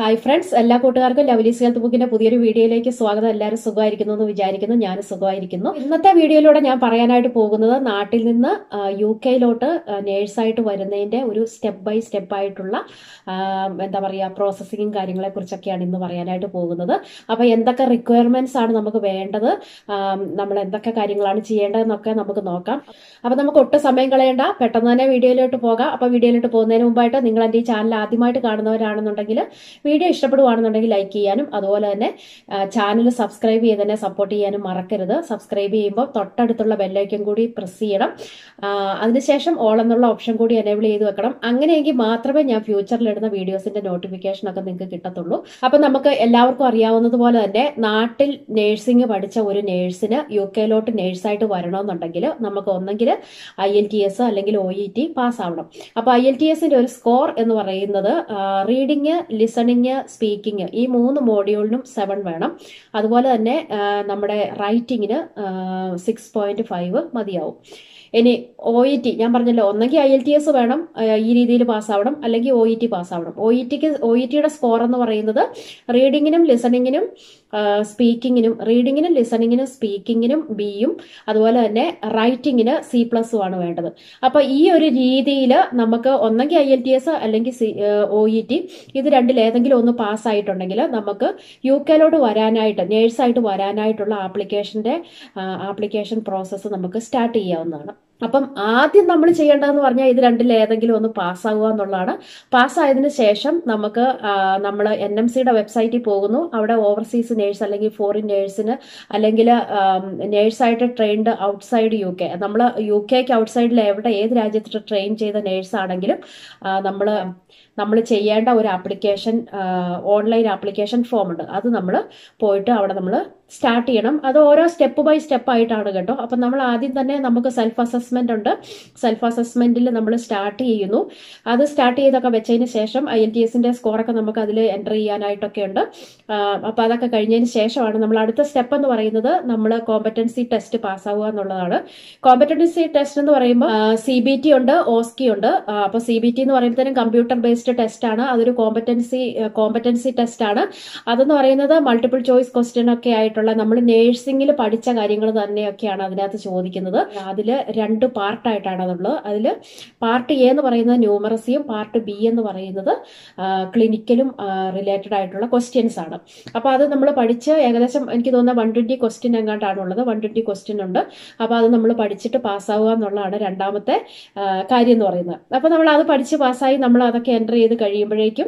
hi friends എല്ലാ കൂട്ടുകാർക്കും ലവലീസ് health ബുക്കിന്റെ പുതിയൊരു വീഡിയോയിലേക്ക് സ്വാഗതം എല്ലാവരും സുഖമായിരിക്കുന്നു എന്ന് വിചാരിക്കുന്നു ഞാൻ സുഖമായിരിക്കുന്നു ഇന്നത്തെ വീഡിയോയിലൂടെ ഞാൻ പറയാനായിട്ട് പോകുന്നത് നാട്ടിൽ നിന്ന് യു കെയിലോട്ട് നേഴ്സായിട്ട് വരുന്നതിന്റെ ഒരു സ്റ്റെപ്പ് ബൈ സ്റ്റെപ്പ് ആയിട്ടുള്ള ആ, എന്താ പറയുക പ്രോസസ്സിങ്ങും കാര്യങ്ങളെ കുറിച്ചൊക്കെയാണ് ഇന്ന് പറയാനായിട്ട് പോകുന്നത് അപ്പോൾ എന്തൊക്കെ റിക്വയർമെന്റ്സ് ആണ് നമുക്ക് വേണ്ടത് ആ, നമ്മൾ എന്തൊക്കെ കാര്യങ്ങളാണ് ചെയ്യേണ്ടതെന്നൊക്കെ നമുക്ക് നോക്കാം അപ്പോൾ നമുക്ക് ഒട്ടും സമയം കളയണ്ട പെട്ടെന്ന് തന്നെ വീഡിയോയിലോട്ട് പോകാം അപ്പോൾ വീഡിയോയിലോട്ട് പോകുന്നതിന് മുമ്പായിട്ട് നിങ്ങൾ എൻ്റെ ഈ ചാനൽ ആദ്യമായിട്ട് കാണുന്നവരാണെന്നുണ്ടെങ്കിൽ വീഡിയോ ഇഷ്ടപ്പെടുവാണെന്നുണ്ടെങ്കിൽ ലൈക്ക് ചെയ്യാനും അതുപോലെ തന്നെ ചാനൽ സബ്സ്ക്രൈബ് ചെയ്ത് തന്നെ സപ്പോർട്ട് ചെയ്യാനും മറക്കരുത് സബ്സ്ക്രൈബ് ചെയ്യുമ്പോൾ തൊട്ടടുത്തുള്ള ബെല്ലൈക്കൻ കൂടി പ്രസ് ചെയ്യണം ആ, അതിനുശേഷം ഓൾ എന്നുള്ള ഓപ്ഷൻ കൂടി എനേബിൾ ചെയ്ത് വെക്കണം അങ്ങനെയെങ്കിൽ മാത്രമേ ഞാൻ ഫ്യൂച്ചറിൽ ഇടുന്ന വീഡിയോസിന്റെ നോട്ടിഫിക്കേഷൻ ഒക്കെ നിങ്ങൾക്ക് കിട്ടത്തുള്ളൂ അപ്പൊ നമുക്ക് എല്ലാവർക്കും അറിയാവുന്നതുപോലെ തന്നെ നാട്ടിൽ നേഴ്സിംഗ് പഠിച്ച ഒരു നേഴ്സിന് യു കെയിലോട്ട് നേഴ്സായിട്ട് വരണമെന്നുണ്ടെങ്കിൽ നമുക്ക് ഒന്നെങ്കിൽ ഐ എൽ ടി എസ് അല്ലെങ്കിൽ ഒ ഇ ടി പാസ്സാവണം അപ്പൊ ഐ എൽ ടി എസിന്റെ ഒരു സ്കോർ എന്ന് പറയുന്നത് റീഡിങ് ലിസണിങ് സ്പീക്കിംഗ് ഈ മൂന്ന് മോഡ്യൂളിനും സെവൻ വേണം അതുപോലെ തന്നെ ആ, നമ്മുടെ റൈറ്റിങ്ങിന് സിക്സ് പോയിന്റ് ഫൈവ് മതിയാവും ഇനി ഒ ഇ ടി ഞാൻ പറഞ്ഞല്ലോ ഒന്നെങ്കിൽ ഐ എൽ ടി എസ് വേണം ആ, ഈ രീതിയിൽ പാസ്സാവണം അല്ലെങ്കിൽ ഒ ഇ ടി പാസ്സാവണം ഒ ഇ ടിക്ക് ഒ ഇ ടിയുടെ സ്കോർ എന്ന് പറയുന്നത് റീഡിങ്ങിനും ലിസണിങ്ങിനും സ്പീക്കിങ്ങിനും റീഡിങ്ങിനും ലിസണിങ്ങിനും സ്പീക്കിങ്ങിനും ബിയും അതുപോലെ തന്നെ റൈറ്റിങ്ങിന് സി പ്ലസും ആണ് വേണ്ടത് അപ്പൊ ഈ ഒരു രീതിയിൽ നമുക്ക് ഒന്നെങ്കിൽ ഐ എൽ ടി എസ് അല്ലെങ്കിൽ ഒ ഇ ടി ഇത് രണ്ടിൽ ഏതെങ്കിലും ഒന്ന് പാസ്സായിട്ടുണ്ടെങ്കിൽ നമുക്ക് യു കെയിലോട്ട് വരാനായിട്ട് നേഴ്സായിട്ട് വരാനായിട്ടുള്ള ആപ്ലിക്കേഷന്റെ ആപ്ലിക്കേഷൻ പ്രോസസ്സ് നമുക്ക് സ്റ്റാർട്ട് ചെയ്യാവുന്നതാണ് അപ്പം ആദ്യം നമ്മൾ ചെയ്യേണ്ടതെന്ന് പറഞ്ഞാൽ ഇത് രണ്ടിൽ ഏതെങ്കിലും ഒന്ന് പാസ്സാവുക എന്നുള്ളതാണ് പാസ്സായതിനു ശേഷം നമുക്ക് നമ്മൾ എൻ എം സിയുടെ വെബ്സൈറ്റിൽ പോകുന്നു അവിടെ ഓവർസീസ് നേഴ്സ് അല്ലെങ്കിൽ ഫോറിൻ നേഴ്സിന് അല്ലെങ്കിൽ നേഴ്സായിട്ട് ട്രെയിൻഡ് ഔട്ട്സൈഡ് യു കെ നമ്മൾ യു കെക്ക് ഔട്ട്സൈഡിൽ എവിടെ ഏത് രാജ്യത്ത് ട്രെയിൻ ചെയ്ത നേഴ്സ് ആണെങ്കിലും നമ്മൾ നമ്മൾ ചെയ്യേണ്ട ഒരു ആപ്ലിക്കേഷൻ ഓൺലൈൻ ആപ്ലിക്കേഷൻ ഫോം ഉണ്ട് അത് നമ്മൾ പോയിട്ട് അവിടെ നമ്മൾ സ്റ്റാർട്ട് ചെയ്യണം അത് ഓരോ സ്റ്റെപ്പ് ബൈ സ്റ്റെപ്പ് ആയിട്ടാണ് കേട്ടോ അപ്പം നമ്മൾ ആദ്യം തന്നെ നമുക്ക് സെൽഫ് അസസ്മെന്റ് ഉണ്ട് സെൽഫ് അസസ്മെന്റിൽ നമ്മൾ സ്റ്റാർട്ട് ചെയ്യുന്നു അത് സ്റ്റാർട്ട് ചെയ്തൊക്കെ വെച്ചതിന് ശേഷം ഐ എൽ ടി എസിന്റെ സ്കോറൊക്കെ നമുക്ക് അതിൽ എൻ്റർ ചെയ്യാനായിട്ടൊക്കെ ഉണ്ട് അപ്പോൾ അതൊക്കെ കഴിഞ്ഞതിന് ശേഷമാണ് നമ്മൾ അടുത്ത സ്റ്റെപ്പ് എന്ന് പറയുന്നത് നമ്മൾ കോമ്പറ്റൻസി ടെസ്റ്റ് പാസ്സാവുക എന്നുള്ളതാണ് കോമ്പറ്റൻസി ടെസ്റ്റ് എന്ന് പറയുമ്പോൾ സി ബി ടി ഉണ്ട് ഓസ്കി ഉണ്ട് അപ്പോൾ സി ബി ടി എന്ന് പറയുമ്പോഴത്തേനും കമ്പ്യൂട്ടർ ബേസ്ഡ് ടെസ്റ്റ് ആണ് അതൊരു കോമ്പറ്റൻസി കോമ്പറ്റൻസി ടെസ്റ്റ് ആണ് അതെന്ന് പറയുന്നത് മൾട്ടിപ്പിൾ ചോയ്സ് ക്വസ്റ്റ്യൻ ഒക്കെ ആയിട്ടുള്ള നമ്മൾ നേഴ്സിംഗിൽ പഠിച്ച കാര്യങ്ങൾ തന്നെയൊക്കെയാണ് അതിനകത്ത് ചോദിക്കുന്നത് അതിൽ രണ്ട് പാർട്ടായിട്ടാണ് അതുള്ളത് അതിൽ പാർട്ട് എ എന്ന് പറയുന്നത് ന്യൂമറസിയും പാർട്ട് ബി എന്ന് പറയുന്നത് ക്ലിനിക്കലും റിലേറ്റഡ് ആയിട്ടുള്ള ക്വസ്റ്റ്യൻസ് ആണ് അപ്പോൾ അത് നമ്മൾ പഠിച്ച് ഏകദേശം എനിക്ക് തോന്നുന്ന വൺ ട്വൻറ്റി ക്വസ്റ്റ്യൻ എങ്ങാണ്ടാണുള്ളത് വൺ ട്വൻറ്റി ക്വസ്റ്റ്യൻ ഉണ്ട് അപ്പോൾ അത് നമ്മൾ പഠിച്ചിട്ട് പാസ്സാവുക എന്നുള്ളതാണ് രണ്ടാമത്തെ ആ, കാര്യം എന്ന് പറയുന്നത് അപ്പോൾ നമ്മൾ അത് പഠിച്ച് പാസ്സായി നമ്മൾ അതൊക്കെ എൻ്റർ ചെയ്ത് കഴിയുമ്പോഴേക്കും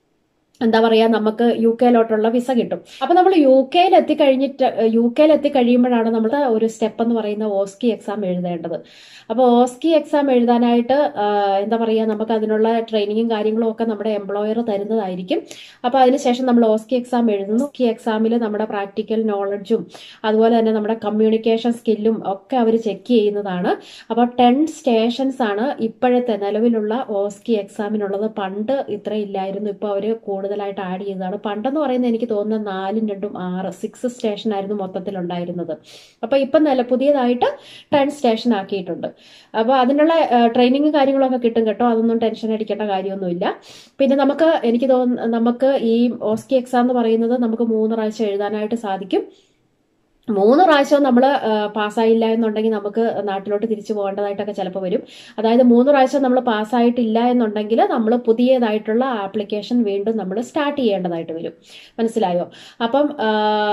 എന്താ പറയാ നമുക്ക് യു കെയിലോട്ടുള്ള വിസ കിട്ടും അപ്പൊ നമ്മൾ യു കെയിൽ എത്തിക്കഴിഞ്ഞിട്ട് യു കെയിൽ എത്തിക്കഴിയുമ്പോഴാണ് നമ്മൾ ഒരു സ്റ്റെപ്പ് എന്ന് പറയുന്ന ഓസ്കി എക്സാം എഴുതേണ്ടത് അപ്പോൾ ഓസ്കി എക്സാം എഴുതാനായിട്ട് ആ, എന്താ പറയുക നമുക്ക് അതിനുള്ള ട്രെയിനിങ്ങും കാര്യങ്ങളും ഒക്കെ നമ്മുടെ എംപ്ലോയർ തരുന്നതായിരിക്കും അപ്പോൾ അതിനുശേഷം നമ്മൾ ഓസ്കി എക്സാം എഴുതുന്നു ഓസ്കി എക്സാമിൽ നമ്മുടെ പ്രാക്ടിക്കൽ നോളജും അതുപോലെ തന്നെ നമ്മുടെ കമ്മ്യൂണിക്കേഷൻ സ്കില്ലും ഒക്കെ അവർ ചെക്ക് ചെയ്യുന്നതാണ് അപ്പോൾ ടെൻ സ്റ്റേഷൻസ് ആണ് ഇപ്പോഴത്തെ നിലവിലുള്ള ഓസ്കി എക്സാമിനുള്ളത് പണ്ട് ഇത്ര ഇല്ലായിരുന്നു ഇപ്പോൾ അവർ കൂടുതലായിട്ട് ആഡ് ചെയ്തതാണ് പണ്ടെന്ന് പറയുന്നത് എനിക്ക് തോന്നുന്നത് നാലും രണ്ടും ആറ് സിക്സ് സ്റ്റേഷൻ ആയിരുന്നു മൊത്തത്തിൽ ഉണ്ടായിരുന്നത് അപ്പോൾ ഇപ്പം നില പുതിയതായിട്ട് ടെൻ സ്റ്റേഷൻ ആക്കിയിട്ടുണ്ട് അപ്പോൾ അതിനുള്ള ട്രെയിനിങ്ങും കാര്യങ്ങളൊക്കെ കിട്ടും കേട്ടോ അതൊന്നും ടെൻഷൻ അടിക്കേണ്ട കാര്യമൊന്നുമില്ല പിന്നെ നമുക്ക് എനിക്ക് തോന്നുന്നു നമുക്ക് ഈ ഓസ്കി എക്സാം എന്ന് പറയുന്നത് നമുക്ക് മൂന്ന് പ്രാവശ്യം എഴുതാനായിട്ട് സാധിക്കും മൂന്ന് പ്രാവശ്യവും നമ്മൾ പാസ്സായില്ല എന്നുണ്ടെങ്കിൽ നമുക്ക് നാട്ടിലോട്ട് തിരിച്ചു പോകേണ്ടതായിട്ടൊക്കെ ചിലപ്പോൾ വരും അതായത് മൂന്ന് പ്രാവശ്യം നമ്മൾ പാസ്സായിട്ടില്ല എന്നുണ്ടെങ്കിൽ നമ്മൾ പുതിയതായിട്ടുള്ള ആപ്ലിക്കേഷൻ വീണ്ടും നമ്മൾ സ്റ്റാർട്ട് ചെയ്യേണ്ടതായിട്ട് വരും മനസ്സിലായോ അപ്പം ആ,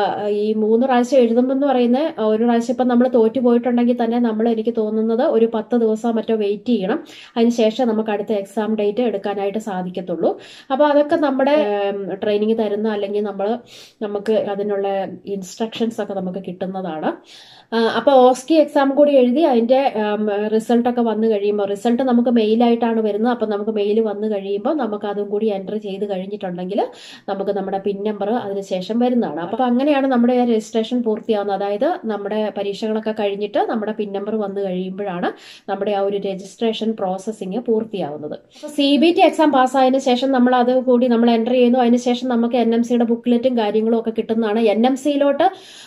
ഈ മൂന്ന് പ്രാവശ്യം എഴുതുമ്പോൾ എന്ന് പറയുന്ന ഒരു പ്രാവശ്യം ഇപ്പം നമ്മൾ തോറ്റു പോയിട്ടുണ്ടെങ്കിൽ തന്നെ നമ്മൾ എനിക്ക് തോന്നുന്നത് ഒരു പത്ത് ദിവസം മറ്റോ വെയിറ്റ് ചെയ്യണം അതിനുശേഷം നമുക്ക് അടുത്ത എക്സാം ഡേറ്റ് എടുക്കാനായിട്ട് സാധിക്കത്തുള്ളൂ അപ്പോൾ അതൊക്കെ നമ്മുടെ ട്രെയിനിങ് തരുന്ന അല്ലെങ്കിൽ നമ്മൾ നമുക്ക് അതിനുള്ള ഇൻസ്ട്രക്ഷൻസ് ഒക്കെ നമുക്ക് കിട്ടുന്നതാണ് അപ്പോൾ ഓസ്കി എക്സാം കൂടി എഴുതി അതിൻ്റെ റിസൾട്ടൊക്കെ വന്നു കഴിയുമ്പോൾ റിസൾട്ട് നമുക്ക് മെയിലായിട്ടാണ് വരുന്നത് അപ്പോൾ നമുക്ക് മെയിൽ വന്നു കഴിയുമ്പോൾ നമുക്ക് അതും കൂടി എൻ്റർ ചെയ്ത് കഴിഞ്ഞിട്ടുണ്ടെങ്കിൽ നമുക്ക് നമ്മുടെ പിൻ നമ്പർ അതിനുശേഷം വരുന്നതാണ് അപ്പോൾ അങ്ങനെയാണ് നമ്മുടെ രജിസ്ട്രേഷൻ പൂർത്തിയാവുന്നത് അതായത് നമ്മുടെ പരീക്ഷകളൊക്കെ കഴിഞ്ഞിട്ട് നമ്മുടെ പിൻ നമ്പർ വന്നു കഴിയുമ്പോഴാണ് നമ്മുടെ ആ ഒരു രജിസ്ട്രേഷൻ പ്രോസസ്സിങ് പൂർത്തിയാവുന്നത് സി ബി ടി എക്സാം പാസ്സായതിനു ശേഷം നമ്മൾ അത് കൂടി നമ്മൾ എൻ്റർ ചെയ്യുന്നു അതിനുശേഷം നമുക്ക് എൻ എം സിയുടെ ബുക്ക്ലെറ്റും കാര്യങ്ങളും ഒക്കെ കിട്ടുന്നതാണ് എൻ എം സിയിലോട്ട് നമ്മൾ ആ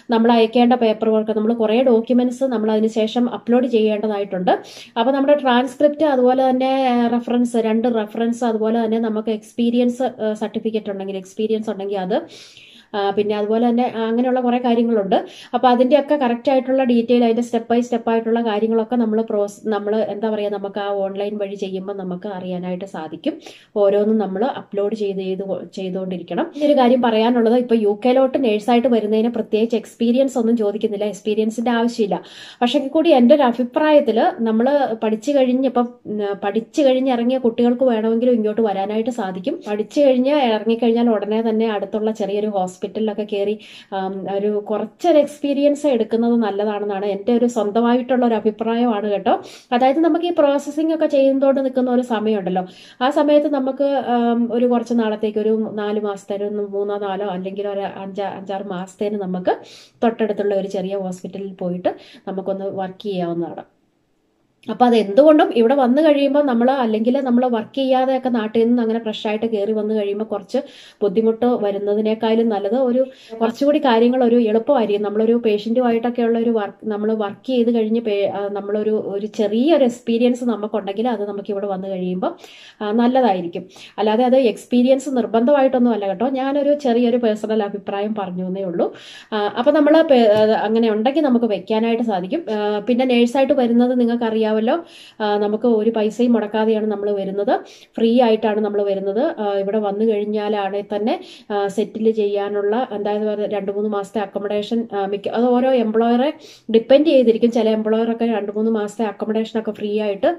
അയക്കേണ്ട പേപ്പർ വർക്ക് നമ്മൾ കുറേ ഡോക്യുമെന്റ്സ് നമ്മൾ അതിനുശേഷം അപ്ലോഡ് ചെയ്യേണ്ടതായിട്ടുണ്ട് അപ്പോൾ നമ്മുടെ ട്രാൻസ്ക്രിപ്റ്റ് അതുപോലെ തന്നെ റെഫറൻസ് രണ്ട് റെഫറൻസ് അതുപോലെ തന്നെ നമുക്ക് എക്സ്പീരിയൻസ് സർട്ടിഫിക്കറ്റ് ഉണ്ടെങ്കിൽ എക്സ്പീരിയൻസ് ഉണ്ടെങ്കിൽ അത് ആ, പിന്നെ അതുപോലെ തന്നെ അങ്ങനെയുള്ള കുറേ കാര്യങ്ങളുണ്ട് അപ്പോൾ അതിൻ്റെയൊക്കെ കറക്റ്റ് ആയിട്ടുള്ള ഡീറ്റെയിൽ അതിൻ്റെ സ്റ്റെപ്പ് ബൈ സ്റ്റെപ്പ് ആയിട്ടുള്ള കാര്യങ്ങളൊക്കെ നമ്മൾ പ്രോസ് നമ്മൾ എന്താ പറയുക നമുക്ക് ആ ഓൺലൈൻ വഴി ചെയ്യുമ്പോൾ നമുക്ക് അറിയാനായിട്ട് സാധിക്കും ഓരോന്നും നമ്മൾ അപ്ലോഡ് ചെയ്ത് ചെയ്ത് കൊ- ചെയ്തുകൊണ്ടിരിക്കണം ഈ ഒരു കാര്യം പറയാനുള്ളത് ഇപ്പോൾ യു കെയിലോട്ട് നേഴ്സായിട്ട് വരുന്നതിന് പ്രത്യേകിച്ച് എക്സ്പീരിയൻസ് ഒന്നും ചോദിക്കുന്നില്ല എക്സ്പീരിയൻസിൻ്റെ ആവശ്യമില്ല പക്ഷേ കൂടി എൻ്റെ ഒരു അഭിപ്രായത്തിൽ നമ്മൾ പഠിച്ചു കഴിഞ്ഞ് ഇപ്പം ഉം, പഠിച്ചു കഴിഞ്ഞ് ഇറങ്ങിയ കുട്ടികൾക്ക് വേണമെങ്കിലും ഇങ്ങോട്ട് വരാനായിട്ട് സാധിക്കും പഠിച്ചു കഴിഞ്ഞ് ഇറങ്ങിക്കഴിഞ്ഞാൽ ഉടനെ തന്നെ അടുത്തുള്ള ചെറിയൊരു ഹോസ്പിറ്റലിലൊക്കെ കയറി ആം, ഒരു കുറച്ചൊരു എക്സ്പീരിയൻസ് എടുക്കുന്നത് നല്ലതാണെന്നാണ് എൻ്റെ ഒരു സ്വന്തമായിട്ടുള്ള ഒരു അഭിപ്രായമാണ് കേട്ടോ അതായത് നമുക്ക് ഈ പ്രോസസ്സിംഗ് ഒക്കെ ചെയ്യുന്നതോട് നിൽക്കുന്ന ഒരു സമയമുണ്ടല്ലോ ആ സമയത്ത് നമുക്ക് ആം, ഒരു കുറച്ച് നാളത്തേക്ക് ഒരു നാല് മാസത്തേന് ഒരു മൂന്നോ നാലോ അല്ലെങ്കിൽ ഒരു അഞ്ചാ അഞ്ചാറ് മാസത്തേന് നമുക്ക് തൊട്ടടുത്തുള്ള ഒരു ചെറിയ ഹോസ്പിറ്റലിൽ പോയിട്ട് നമുക്കൊന്ന് വർക്ക് ചെയ്യാവുന്നതാണ് അപ്പോൾ അത് എന്തുകൊണ്ടും ഇവിടെ വന്നു കഴിയുമ്പോൾ നമ്മൾ അല്ലെങ്കിൽ നമ്മൾ വർക്ക് ചെയ്യാതെയൊക്കെ നാട്ടിൽ നിന്ന് അങ്ങനെ ഫ്രഷ് ആയിട്ട് കയറി വന്നു കഴിയുമ്പോൾ കുറച്ച് ബുദ്ധിമുട്ട് വരുന്നതിനേക്കാളും നല്ലത് ഒരു കുറച്ചുകൂടി കാര്യങ്ങൾ ഒരു എളുപ്പമായിരിക്കും നമ്മളൊരു പേഷ്യൻറ്റുമായിട്ടൊക്കെ ഉള്ള ഒരു വർക്ക് നമ്മൾ വർക്ക് ചെയ്ത് കഴിഞ്ഞ് പേ- ആ, നമ്മളൊരു ഒരു ചെറിയൊരു എക്സ്പീരിയൻസ് നമുക്കുണ്ടെങ്കിൽ അത് നമുക്ക് ഇവിടെ വന്നു കഴിയുമ്പോൾ ആ, നല്ലതായിരിക്കും അല്ലാതെ അത് എക്സ്പീരിയൻസ് നിർബന്ധമായിട്ടൊന്നും അല്ല കേട്ടോ ഞാനൊരു ചെറിയൊരു പേഴ്സണൽ അഭിപ്രായം പറഞ്ഞു എന്നേ ഉള്ളൂ അപ്പോൾ നമ്മൾ അങ്ങനെ ഉണ്ടെങ്കിൽ നമുക്ക് വെക്കാനായിട്ട് സാധിക്കും ആ, പിന്നെ നേഴ്സായിട്ട് വരുന്നത് നിങ്ങൾക്ക് അറിയാമല്ലോ ആ, നമുക്ക് ഒരു പൈസയും മുടക്കാതെയാണ് നമ്മൾ വരുന്നത് ഫ്രീ ആയിട്ടാണ് നമ്മൾ വരുന്നത് ആ, ഇവിടെ വന്നു കഴിഞ്ഞാലാണെങ്കിൽ തന്നെ സെറ്റിൽ ചെയ്യാനുള്ള എന്തായാലും ഒരു രണ്ട് മൂന്ന് മാസത്തെ അക്കോമഡേഷൻ മിക്ക അത് ഓരോ എംപ്ലോയറെ ഡിപ്പെൻഡ് ചെയ്തിരിക്കും ചില എംപ്ലോയറൊക്കെ രണ്ട് മൂന്ന് മാസത്തെ അക്കോമഡേഷനൊക്കെ ഫ്രീ ആയിട്ട്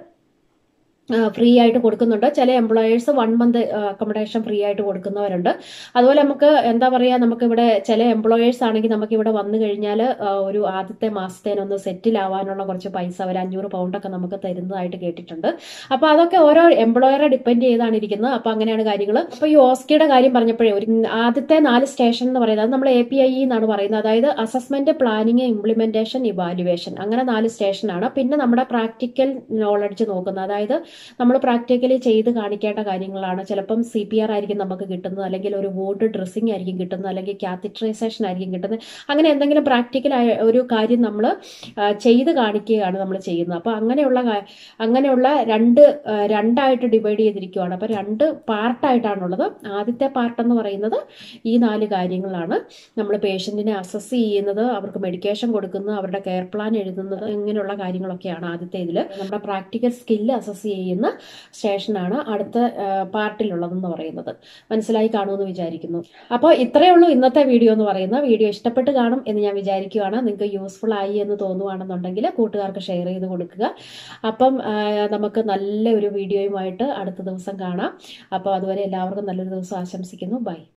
ഫ്രീ ആയിട്ട് കൊടുക്കുന്നുണ്ട് ചില employers one month accommodation free ആയിട്ട് കൊടുക്കുന്നവരുണ്ട് അതുപോലെ നമുക്ക് എന്താ പറയുക നമുക്ക് ഇവിടെ ചില എംപ്ലോയേഴ്സ് ആണെങ്കിൽ നമുക്ക് ഇവിടെ വന്നു കഴിഞ്ഞാൽ ഒരു ആദ്യത്തെ മാസത്തേനൊന്ന് സെറ്റിൽ ആവാനുള്ള കുറച്ച് പൈസ ഒരു അഞ്ഞൂറ് പൗണ്ടൊക്കെ നമുക്ക് തരുന്നതായിട്ട് കേട്ടിട്ടുണ്ട് അപ്പോൾ അതൊക്കെ ഓരോ എംപ്ലോയറെ ഡിപ്പെൻഡ് ചെയ്താണ് ഇരിക്കുന്നത് അപ്പോൾ അങ്ങനെയാണ് കാര്യങ്ങൾ അപ്പോൾ ഈ ഓസ്കിയുടെ കാര്യം പറഞ്ഞപ്പോഴേ ഒരു ആദ്യത്തെ നാല് സ്റ്റേഷൻ എന്ന് പറയുന്നത് അത് നമ്മൾ എ പി ഐ എന്നാണ് പറയുന്നത് അതായത് അസസ്മെന്റ് പ്ലാനിങ് ഇംപ്ലിമെന്റേഷൻ ഇവാലുവേഷൻ അങ്ങനെ നാല് സ്റ്റേഷനാണ് പിന്നെ നമ്മുടെ പ്രാക്ടിക്കൽ നോളജ് നോക്കുന്നത് അതായത് നമ്മൾ പ്രാക്ടിക്കലി ചെയ്ത് കാണിക്കേണ്ട കാര്യങ്ങളാണ് ചിലപ്പം സി പി ആർ ആയിരിക്കും നമുക്ക് കിട്ടുന്നത് അല്ലെങ്കിൽ ഒരു വോർഡ് ഡ്രസ്സിംഗ് ആയിരിക്കും കിട്ടുന്നത് അല്ലെങ്കിൽ കാത്തട്രൈസേഷൻ ആയിരിക്കും കിട്ടുന്നത് അങ്ങനെ എന്തെങ്കിലും പ്രാക്ടിക്കൽ ഒരു കാര്യം നമ്മൾ ചെയ്ത് കാണിക്കുകയാണ് നമ്മൾ ചെയ്യുന്നത് അപ്പോൾ അങ്ങനെയുള്ള കാ- അങ്ങനെയുള്ള രണ്ട് ആ, രണ്ടായിട്ട് ഡിവൈഡ് ചെയ്തിരിക്കുകയാണ് അപ്പോൾ രണ്ട് പാർട്ടായിട്ടാണുള്ളത് ആദ്യത്തെ പാർട്ട് എന്ന് പറയുന്നത് ഈ നാല് കാര്യങ്ങളാണ് നമ്മൾ പേഷ്യൻറ്റിനെ അസസ് ചെയ്യുന്നത് അവർക്ക് മെഡിക്കേഷൻ കൊടുക്കുന്നത് അവരുടെ കെയർ പ്ലാൻ എഴുതുന്നത് ഇങ്ങനെയുള്ള കാര്യങ്ങളൊക്കെയാണ് ആദ്യത്തെ ഇതിൽ നമ്മുടെ പ്രാക്ടിക്കൽ സ്കില്ല് അസസ് ചെയ്യുന്ന സ്റ്റേഷനാണ് അടുത്ത പാർട്ടിലുള്ളതെന്ന് പറയുന്നത് മനസ്സിലായി കാണുമെന്ന് വിചാരിക്കുന്നു അപ്പോൾ ഇത്രയേ ഉള്ളൂ ഇന്നത്തെ വീഡിയോ എന്ന് പറയുന്നത് വീഡിയോ ഇഷ്ടപ്പെട്ട് കാണും എന്ന് ഞാൻ വിചാരിക്കുകയാണ് നിങ്ങൾക്ക് യൂസ്ഫുൾ ആയി എന്ന് തോന്നുവാണെന്നുണ്ടെങ്കിൽ കൂട്ടുകാർക്ക് ഷെയർ ചെയ്ത് കൊടുക്കുക അപ്പം ആ, നമുക്ക് നല്ല ഒരു വീഡിയോയുമായിട്ട് അടുത്ത ദിവസം കാണാം അപ്പോൾ അതുവരെ എല്ലാവർക്കും നല്ലൊരു ദിവസം ആശംസിക്കുന്നു ബൈ